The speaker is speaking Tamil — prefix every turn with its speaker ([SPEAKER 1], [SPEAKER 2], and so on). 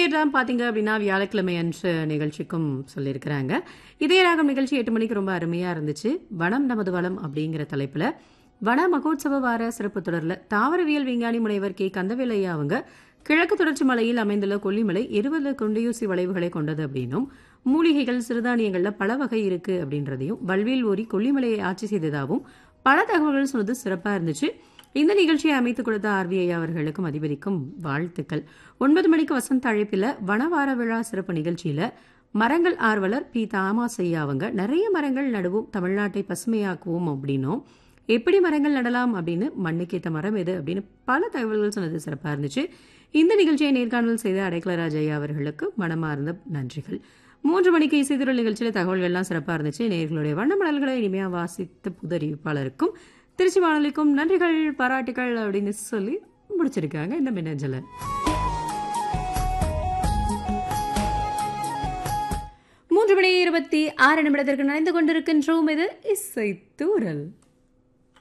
[SPEAKER 1] டேட் பார்த்தீங்க அப்படின்னா வியாழக்கிழமை அன்று நிகழ்ச்சிக்கும் சொல்லியிருக்கிறாங்க இதய ராகம் நிகழ்ச்சி எட்டு மணிக்கு ரொம்ப அருமையாக இருந்துச்சு வனம் நமது வளம் அப்படிங்கிற தலைப்பில் வன மகோத்சவ வார சிறப்பு தொடரில் தாவரவியல் விஞ்ஞானி முனைவர் கே கந்தவேலையா அவங்க கிழக்கு தொடர்ச்சி மலையில் அமைந்துள்ள கொல்லிமலை இருபது கொண்டையூசி வளைவுகளை கொண்டது அப்படின்னும் மூலிகைகள் சிறுதானியங்கள்ல பல வகை இருக்கு அப்படின்றதையும் வல்வில் ஓரி கொல்லிமலையை ஆட்சி செய்ததாகவும் பல தகவல்கள் சொன்னது சிறப்பா இருந்துச்சு இந்த நிகழ்ச்சியை அமைத்துக் கொடுத்த ஆர்விஐ அவர்களுக்கும் அதிபதிக்கும் வாழ்த்துக்கள் ஒன்பது மணிக்கு வசந்த அழைப்பில் வனவார விழா சிறப்பு நிகழ்ச்சியில மரங்கள் ஆர்வலர் பி தாமாசையா அவங்க நிறைய மரங்கள் நடுவோம் தமிழ்நாட்டை பசுமையாக்குவோம் அப்படின்னும் எப்படி மரங்கள் நடலாம் அப்படின்னு மண்ணுக்கேத்த மரம் எது அப்படின்னு பல தகவல்கள் சொன்னது சிறப்பாக இருந்துச்சு இந்த நிகழ்ச்சியை நேர்காணல் செய்த அடைக்கலராஜ் ஐயா அவர்களுக்கு மனமார்ந்த நன்றிகள் மூன்று மணிக்கு இசைத்திரல் நிகழ்ச்சியில் தகவல்கள்லாம் சிறப்பாக இருந்துச்சு நேர்களுடைய வண்ணமடல்களை இனிமையாக வாசித்த புது அறிவிப்பாளருக்கும் திருச்சி வானொலிக்கும் நன்றிகள் பாராட்டுகள் அப்படின்னு சொல்லி முடிச்சிருக்காங்க இந்த மின்னஞ்சலை மூன்று மணி இருபத்தி ஆறு நிமிடத்திற்கு நனைந்து கொண்டிருக்கின்றோம் இது இசை தூரல்